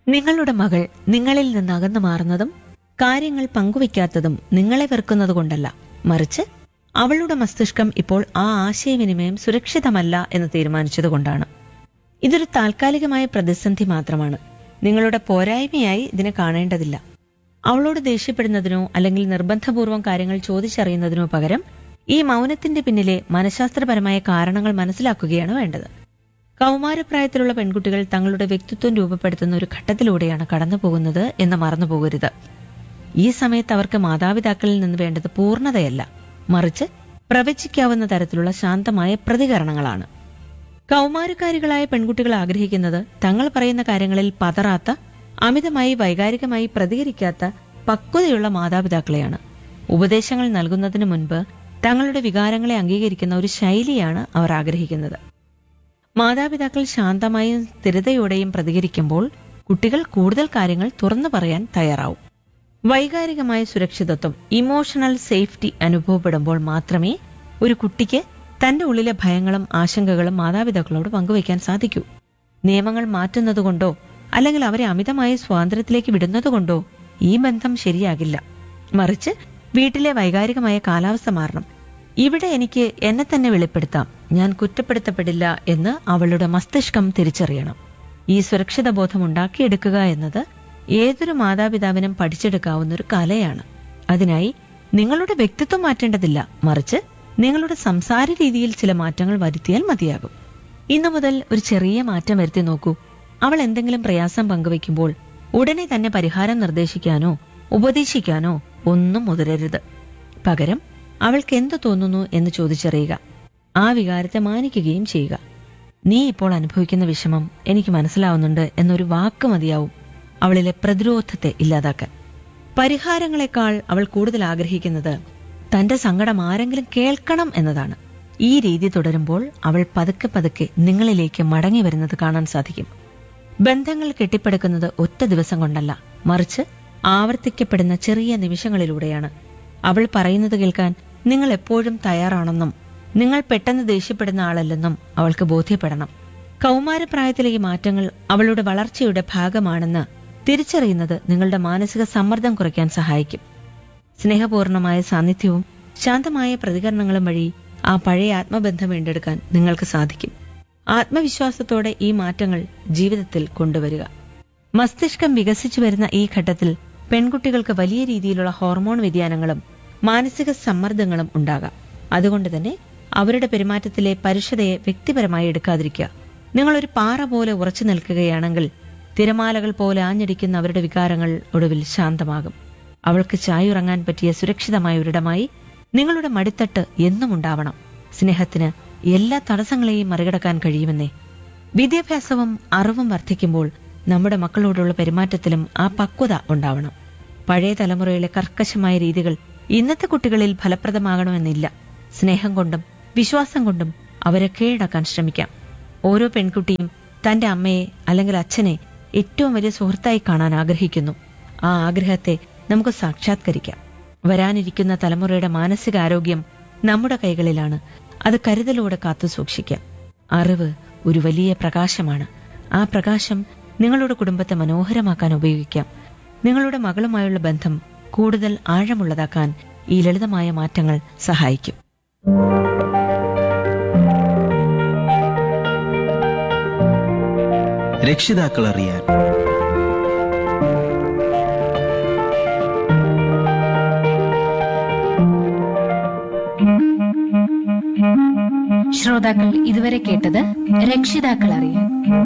നിങ്ങളുടെ മകൾ നിങ്ങളിൽ നിന്ന് അകന്നു മാറുന്നതും കാര്യങ്ങൾ പങ്കുവയ്ക്കാത്തതും നിങ്ങളെ വെറുക്കുന്നത് കൊണ്ടല്ല മറിച്ച് അവളുടെ മസ്തിഷ്കം ഇപ്പോൾ ആ ആശയവിനിമയം സുരക്ഷിതമല്ല എന്ന് തീരുമാനിച്ചതുകൊണ്ടാണ് ഇതൊരു താൽക്കാലികമായ പ്രതിസന്ധി മാത്രമാണ് നിങ്ങളുടെ പോരായ്മയായി ഇതിനെ കാണേണ്ടതില്ല അവളോട് ദേഷ്യപ്പെടുന്നതിനോ അല്ലെങ്കിൽ നിർബന്ധപൂർവ്വം കാര്യങ്ങൾ ചോദിച്ചറിയുന്നതിനോ പകരം ഈ മൗനത്തിന്റെ പിന്നിലെ മനഃശാസ്ത്രപരമായ കാരണങ്ങൾ മനസ്സിലാക്കുകയാണ് വേണ്ടത് കൗമാരപ്രായത്തിലുള്ള പെൺകുട്ടികൾ തങ്ങളുടെ വ്യക്തിത്വം രൂപപ്പെടുത്തുന്ന ഒരു ഘട്ടത്തിലൂടെയാണ് കടന്നുപോകുന്നത് എന്ന് മറന്നുപോകരുത് ഈ സമയത്ത് അവർക്ക് മാതാപിതാക്കളിൽ നിന്ന് വേണ്ടത് പൂർണ്ണതയല്ല മറിച്ച് പ്രവചിക്കാവുന്ന തരത്തിലുള്ള ശാന്തമായ പ്രതികരണങ്ങളാണ് കൗമാരക്കാരികളായ പെൺകുട്ടികൾ ആഗ്രഹിക്കുന്നത് തങ്ങൾ പറയുന്ന കാര്യങ്ങളിൽ പതറാത്ത അമിതമായി വൈകാരികമായി പ്രതികരിക്കാത്ത പക്വതയുള്ള മാതാപിതാക്കളെയാണ് ഉപദേശങ്ങൾ നൽകുന്നതിന് മുൻപ് തങ്ങളുടെ വികാരങ്ങളെ അംഗീകരിക്കുന്ന ഒരു ശൈലിയാണ് അവർ ആഗ്രഹിക്കുന്നത് മാതാപിതാക്കൾ ശാന്തമായും സ്ഥിരതയോടെയും പ്രതികരിക്കുമ്പോൾ കുട്ടികൾ കൂടുതൽ കാര്യങ്ങൾ തുറന്നു പറയാൻ തയ്യാറാവും വൈകാരികമായ സുരക്ഷിതത്വം ഇമോഷണൽ സേഫ്റ്റി അനുഭവപ്പെടുമ്പോൾ മാത്രമേ ഒരു കുട്ടിക്ക് തന്റെ ഉള്ളിലെ ഭയങ്ങളും ആശങ്കകളും മാതാപിതാക്കളോട് പങ്കുവയ്ക്കാൻ സാധിക്കൂ നിയമങ്ങൾ മാറ്റുന്നതുകൊണ്ടോ അല്ലെങ്കിൽ അവരെ അമിതമായ സ്വാതന്ത്ര്യത്തിലേക്ക് വിടുന്നതുകൊണ്ടോ ഈ ബന്ധം ശരിയാകില്ല മറിച്ച് വീട്ടിലെ വൈകാരികമായ കാലാവസ്ഥ മാറണം ഇവിടെ എനിക്ക് എന്നെ തന്നെ വെളിപ്പെടുത്താം ഞാൻ കുറ്റപ്പെടുത്തപ്പെടില്ല എന്ന് അവളുടെ മസ്തിഷ്കം തിരിച്ചറിയണം ഈ സുരക്ഷിത ബോധം ഉണ്ടാക്കിയെടുക്കുക എന്നത് ഏതൊരു മാതാപിതാവിനും പഠിച്ചെടുക്കാവുന്ന ഒരു കലയാണ് അതിനായി നിങ്ങളുടെ വ്യക്തിത്വം മാറ്റേണ്ടതില്ല മറിച്ച് നിങ്ങളുടെ സംസാര രീതിയിൽ ചില മാറ്റങ്ങൾ വരുത്തിയാൽ മതിയാകും ഇന്നു മുതൽ ഒരു ചെറിയ മാറ്റം വരുത്തി നോക്കൂ അവൾ എന്തെങ്കിലും പ്രയാസം പങ്കുവെക്കുമ്പോൾ ഉടനെ തന്നെ പരിഹാരം നിർദ്ദേശിക്കാനോ ഉപദേശിക്കാനോ ഒന്നും മുതിരരുത് പകരം അവൾക്ക് എന്തു തോന്നുന്നു എന്ന് ചോദിച്ചറിയുക ആ വികാരത്തെ മാനിക്കുകയും ചെയ്യുക നീ ഇപ്പോൾ അനുഭവിക്കുന്ന വിഷമം എനിക്ക് മനസ്സിലാവുന്നുണ്ട് എന്നൊരു വാക്ക് മതിയാവും അവളിലെ പ്രതിരോധത്തെ ഇല്ലാതാക്കാൻ പരിഹാരങ്ങളെക്കാൾ അവൾ കൂടുതൽ ആഗ്രഹിക്കുന്നത് തന്റെ സങ്കടം ആരെങ്കിലും കേൾക്കണം എന്നതാണ് ഈ രീതി തുടരുമ്പോൾ അവൾ പതുക്കെ പതുക്കെ നിങ്ങളിലേക്ക് മടങ്ങി വരുന്നത് കാണാൻ സാധിക്കും ബന്ധങ്ങൾ കെട്ടിപ്പടുക്കുന്നത് ഒറ്റ ദിവസം കൊണ്ടല്ല മറിച്ച് ആവർത്തിക്കപ്പെടുന്ന ചെറിയ നിമിഷങ്ങളിലൂടെയാണ് അവൾ പറയുന്നത് കേൾക്കാൻ നിങ്ങൾ എപ്പോഴും തയ്യാറാണെന്നും നിങ്ങൾ പെട്ടെന്ന് ദേഷ്യപ്പെടുന്ന ആളല്ലെന്നും അവൾക്ക് ബോധ്യപ്പെടണം കൗമാരപ്രായത്തിലെ ഈ മാറ്റങ്ങൾ അവളുടെ വളർച്ചയുടെ ഭാഗമാണെന്ന് തിരിച്ചറിയുന്നത് നിങ്ങളുടെ മാനസിക സമ്മർദ്ദം കുറയ്ക്കാൻ സഹായിക്കും സ്നേഹപൂർണമായ സാന്നിധ്യവും ശാന്തമായ പ്രതികരണങ്ങളും വഴി ആ പഴയ ആത്മബന്ധം വീണ്ടെടുക്കാൻ നിങ്ങൾക്ക് സാധിക്കും ആത്മവിശ്വാസത്തോടെ ഈ മാറ്റങ്ങൾ ജീവിതത്തിൽ കൊണ്ടുവരിക മസ്തിഷ്കം വികസിച്ചു വരുന്ന ഈ ഘട്ടത്തിൽ പെൺകുട്ടികൾക്ക് വലിയ രീതിയിലുള്ള ഹോർമോൺ വ്യതിയാനങ്ങളും മാനസിക സമ്മർദ്ദങ്ങളും ഉണ്ടാകാം അതുകൊണ്ട് തന്നെ അവരുടെ പെരുമാറ്റത്തിലെ പരുഷതയെ വ്യക്തിപരമായി എടുക്കാതിരിക്കുക നിങ്ങളൊരു പാറ പോലെ ഉറച്ചു നിൽക്കുകയാണെങ്കിൽ തിരമാലകൾ പോലെ ആഞ്ഞടിക്കുന്ന അവരുടെ വികാരങ്ങൾ ഒടുവിൽ ശാന്തമാകും അവൾക്ക് ചായുറങ്ങാൻ പറ്റിയ സുരക്ഷിതമായ ഒരിടമായി നിങ്ങളുടെ മടിത്തട്ട് എന്നും ഉണ്ടാവണം സ്നേഹത്തിന് എല്ലാ തടസ്സങ്ങളെയും മറികടക്കാൻ കഴിയുമെന്നേ വിദ്യാഭ്യാസവും അറിവും വർദ്ധിക്കുമ്പോൾ നമ്മുടെ മക്കളോടുള്ള പെരുമാറ്റത്തിലും ആ പക്വത ഉണ്ടാവണം പഴയ തലമുറയിലെ കർക്കശമായ രീതികൾ ഇന്നത്തെ കുട്ടികളിൽ ഫലപ്രദമാകണമെന്നില്ല സ്നേഹം കൊണ്ടും വിശ്വാസം കൊണ്ടും അവരെ കീഴടക്കാൻ ശ്രമിക്കാം ഓരോ പെൺകുട്ടിയും തന്റെ അമ്മയെ അല്ലെങ്കിൽ അച്ഛനെ ഏറ്റവും വലിയ സുഹൃത്തായി കാണാൻ ആഗ്രഹിക്കുന്നു ആ ആഗ്രഹത്തെ നമുക്ക് സാക്ഷാത്കരിക്കാം വരാനിരിക്കുന്ന തലമുറയുടെ മാനസികാരോഗ്യം നമ്മുടെ കൈകളിലാണ് അത് കരുതലോടെ കാത്തു സൂക്ഷിക്കാം അറിവ് ഒരു വലിയ പ്രകാശമാണ് ആ പ്രകാശം നിങ്ങളുടെ കുടുംബത്തെ മനോഹരമാക്കാൻ ഉപയോഗിക്കാം നിങ്ങളുടെ മകളുമായുള്ള ബന്ധം കൂടുതൽ ആഴമുള്ളതാക്കാൻ ഈ ലളിതമായ മാറ്റങ്ങൾ സഹായിക്കും രക്ഷിതാക്കൾ അറിയാൻ ശ്രോതാക്കൾ ഇതുവരെ കേട്ടത് രക്ഷിതാക്കൾ അറിയാൻ